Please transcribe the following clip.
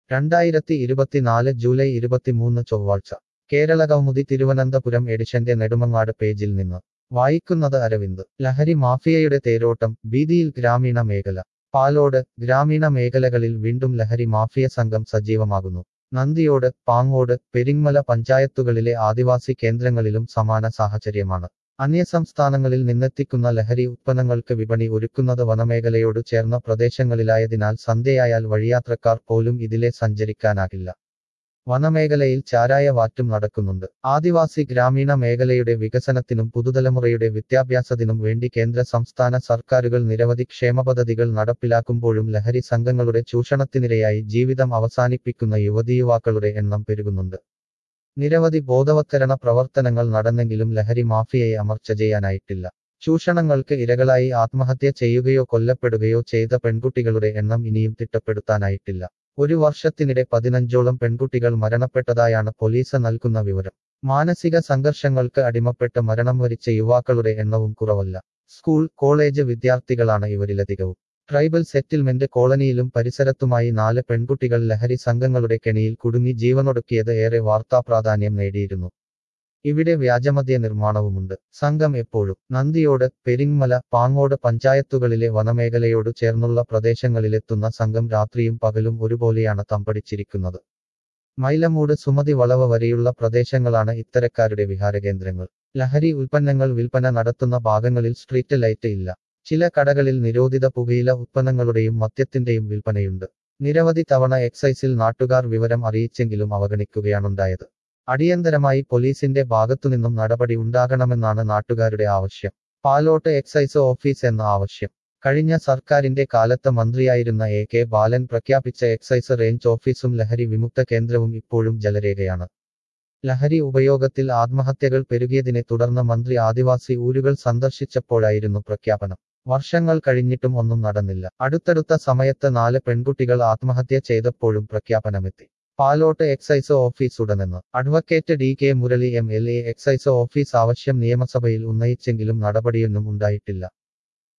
രണ്ടായിരത്തി ഇരുപത്തിനാല് ജൂലൈ ഇരുപത്തിമൂന്ന് ചൊവ്വാഴ്ച കേരള കൗമുദി തിരുവനന്തപുരം എഡിഷന്റെ നെടുമങ്ങാട് പേജിൽ നിന്ന് വായിക്കുന്നത് അരവിന്ദ് ലഹരി മാഫിയയുടെ തേരോട്ടം ഭീതിയിൽ ഗ്രാമീണ മേഖല പാലോട് ഗ്രാമീണ മേഖലകളിൽ വീണ്ടും ലഹരി മാഫിയ സംഘം സജീവമാകുന്നു നന്ദിയോട് പാങ്ങോട് പെരിങ്ങമല പഞ്ചായത്തുകളിലെ ആദിവാസി കേന്ദ്രങ്ങളിലും സമാന സാഹചര്യമാണ് അന്യസംസ്ഥാനങ്ങളിൽ നിന്നെത്തിക്കുന്ന ലഹരി ഉത്പന്നങ്ങൾക്ക് വിപണി ഒരുക്കുന്നത് വനമേഖലയോട് ചേർന്ന പ്രദേശങ്ങളിലായതിനാൽ സന്ധ്യയായാൽ വഴിയാത്രക്കാർ പോലും ഇതിലെ സഞ്ചരിക്കാനാകില്ല വനമേഖലയിൽ ചാരായ വാറ്റും നടക്കുന്നുണ്ട് ആദിവാസി ഗ്രാമീണ മേഖലയുടെ വികസനത്തിനും പുതുതലമുറയുടെ വിദ്യാഭ്യാസത്തിനും വേണ്ടി കേന്ദ്ര സംസ്ഥാന സർക്കാരുകൾ നിരവധി ക്ഷേമപദ്ധതികൾ നടപ്പിലാക്കുമ്പോഴും ലഹരി സംഘങ്ങളുടെ ചൂഷണത്തിനിരയായി ജീവിതം അവസാനിപ്പിക്കുന്ന യുവതിയുവാക്കളുടെ എണ്ണം പെരുകുന്നുണ്ട് നിരവധി ബോധവത്കരണ പ്രവർത്തനങ്ങൾ നടന്നെങ്കിലും ലഹരി മാഫിയയെ അമർച്ച ചെയ്യാനായിട്ടില്ല ചൂഷണങ്ങൾക്ക് ഇരകളായി ആത്മഹത്യ ചെയ്യുകയോ കൊല്ലപ്പെടുകയോ ചെയ്ത പെൺകുട്ടികളുടെ എണ്ണം ഇനിയും തിട്ടപ്പെടുത്താനായിട്ടില്ല ഒരു വർഷത്തിനിടെ പതിനഞ്ചോളം പെൺകുട്ടികൾ മരണപ്പെട്ടതായാണ് പോലീസ് നൽകുന്ന വിവരം മാനസിക സംഘർഷങ്ങൾക്ക് അടിമപ്പെട്ട് മരണം വരിച്ച യുവാക്കളുടെ എണ്ണവും കുറവല്ല സ്കൂൾ കോളേജ് വിദ്യാർത്ഥികളാണ് ഇവരിലധികവും ട്രൈബൽ സെറ്റിൽമെന്റ് കോളനിയിലും പരിസരത്തുമായി നാല് പെൺകുട്ടികൾ ലഹരി സംഘങ്ങളുടെ കെണിയിൽ കുടുങ്ങി ജീവനൊടുക്കിയത് ഏറെ വാർത്താപ്രാധാന്യം നേടിയിരുന്നു ഇവിടെ വ്യാജമദ്യ നിർമ്മാണവുമുണ്ട് സംഘം എപ്പോഴും നന്ദിയോട് പെരിങ്ങമല പാങ്ങോട് പഞ്ചായത്തുകളിലെ വനമേഖലയോട് ചേർന്നുള്ള പ്രദേശങ്ങളിലെത്തുന്ന സംഘം രാത്രിയും പകലും ഒരുപോലെയാണ് തമ്പടിച്ചിരിക്കുന്നത് മൈലമൂട് സുമതി വളവ് വരെയുള്ള പ്രദേശങ്ങളാണ് ഇത്തരക്കാരുടെ വിഹാരകേന്ദ്രങ്ങൾ ലഹരി ഉൽപ്പന്നങ്ങൾ വിൽപ്പന നടത്തുന്ന ഭാഗങ്ങളിൽ സ്ട്രീറ്റ് ലൈറ്റ് ഇല്ല ചില കടകളിൽ നിരോധിത പുകയില ഉത്പന്നങ്ങളുടെയും മദ്യത്തിന്റെയും വിൽപ്പനയുണ്ട് നിരവധി തവണ എക്സൈസിൽ നാട്ടുകാർ വിവരം അറിയിച്ചെങ്കിലും അവഗണിക്കുകയാണുണ്ടായത് അടിയന്തരമായി പോലീസിന്റെ ഭാഗത്തുനിന്നും നടപടി ഉണ്ടാകണമെന്നാണ് നാട്ടുകാരുടെ ആവശ്യം പാലോട്ട് എക്സൈസ് ഓഫീസ് എന്ന ആവശ്യം കഴിഞ്ഞ സർക്കാരിന്റെ കാലത്ത് മന്ത്രിയായിരുന്ന എ കെ ബാലൻ പ്രഖ്യാപിച്ച എക്സൈസ് റേഞ്ച് ഓഫീസും ലഹരി വിമുക്ത കേന്ദ്രവും ഇപ്പോഴും ജലരേഖയാണ് ലഹരി ഉപയോഗത്തിൽ ആത്മഹത്യകൾ പെരുകിയതിനെ തുടർന്ന് മന്ത്രി ആദിവാസി ഊരുകൾ സന്ദർശിച്ചപ്പോഴായിരുന്നു പ്രഖ്യാപനം വർഷങ്ങൾ കഴിഞ്ഞിട്ടും ഒന്നും നടന്നില്ല അടുത്തടുത്ത സമയത്ത് നാല് പെൺകുട്ടികൾ ആത്മഹത്യ ചെയ്തപ്പോഴും പ്രഖ്യാപനമെത്തി പാലോട്ട് എക്സൈസ് ഓഫീസ് ഉടനെന്ന് advocate D K Murali M L A excise office ആവശ്യം നിയമസഭയിൽ ഉന്നയിച്ചെങ്കിലും നടപടിയൊന്നും ഉണ്ടായിട്ടില്ല